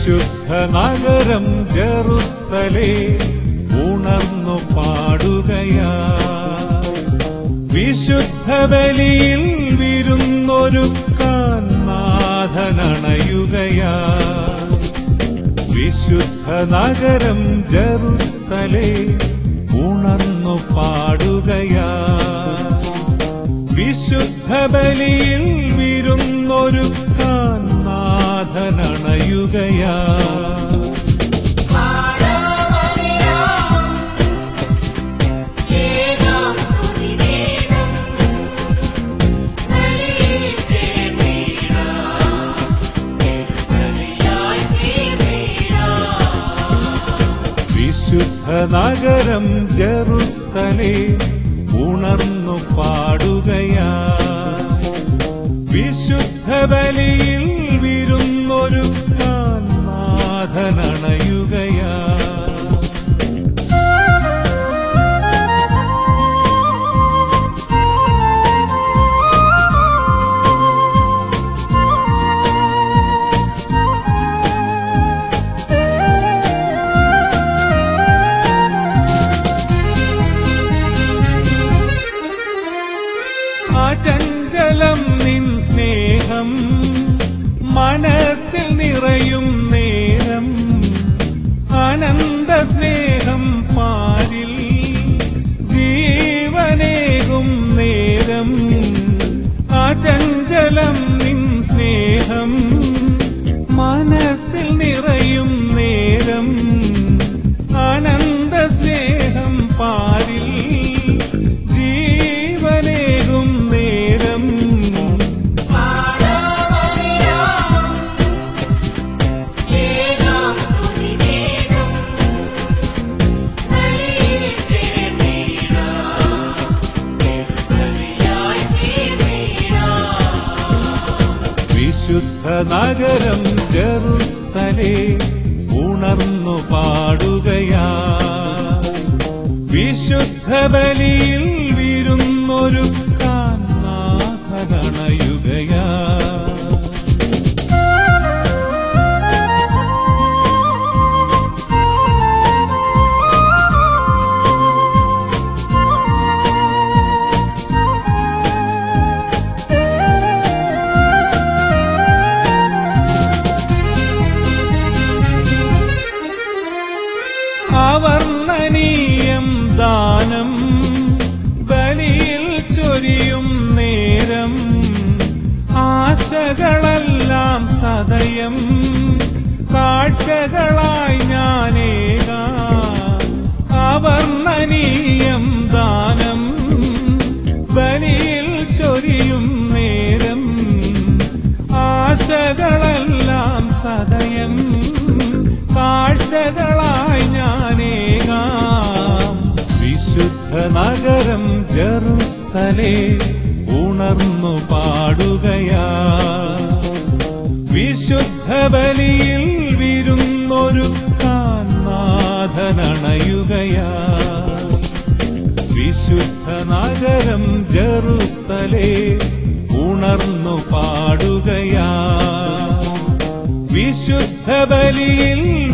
വിശുദ്ധ നഗരം ജെറുസലേ ഉണർന്നു പാടുകയാ വിശുദ്ധ ബലിയിൽ വിരുന്നൊരുക്കാൻ നാഥനണയുകയാ വിശുദ്ധ നഗരം ജെറുസലേ ഉണർന്നു പാടുകയാ വിശുദ്ധ ബലിയിൽ വിരുന്നൊരുക്കാൻ നാഥനണയുകയാ വിശുദ്ധ നഗരം ജെറുസലേ ഉണർന്നു പാടുകയാ വിശുദ്ധ ബലിയിൽ വിരുന്നൊരുക്കാൻ നാഥനണയുകയാ അചഞ്ചലം നിൻ സ്നേഹം മനസ്സിൽ നിറയും നേരം അനന്ത സ്നേഹം പാരിൽ ജീവനേകും നേരം അചഞ്ചലം നിൻ സ്നേഹം മനസ്സിൽ നിറയും നേരം അനന്ത സ്നേഹം പാരിൽ ജീവനേകും നേരം വിശുദ്ധ നഗരം ജെറുസലേ ഉണർന്നു പാടുകയാ വിശുദ്ധ ബലിയിൽ വിരുന്നൊരുക്കാൻ നാഥനണയുകയാ അവർണ്ണനീയം ദാനം ബലിയിൽ ചൊരിയും നേരം ആശകളെല്ലാം സദയം കാഴ്ചകളായി ഞാനേക അവർണ്ണനീയം ദാനം ബലിയിൽ ചൊരിയും നേരം ആശകളെല്ലാം സദയം കാഴ്ചകളായി ഞാനേകാം വിശുദ്ധ നഗരം ജെറുസലേ ഉണർന്നു പാടുകയാ വിശുദ്ധ ബലിയിൽ വിരുന്നൊരുക്കാൻ നാഥനണയുകയാ വിശുദ്ധ നഗരം ജെറുസലേ ഉണർന്നു പാടുകയാ വിശുദ്ധ ബലിയിൽ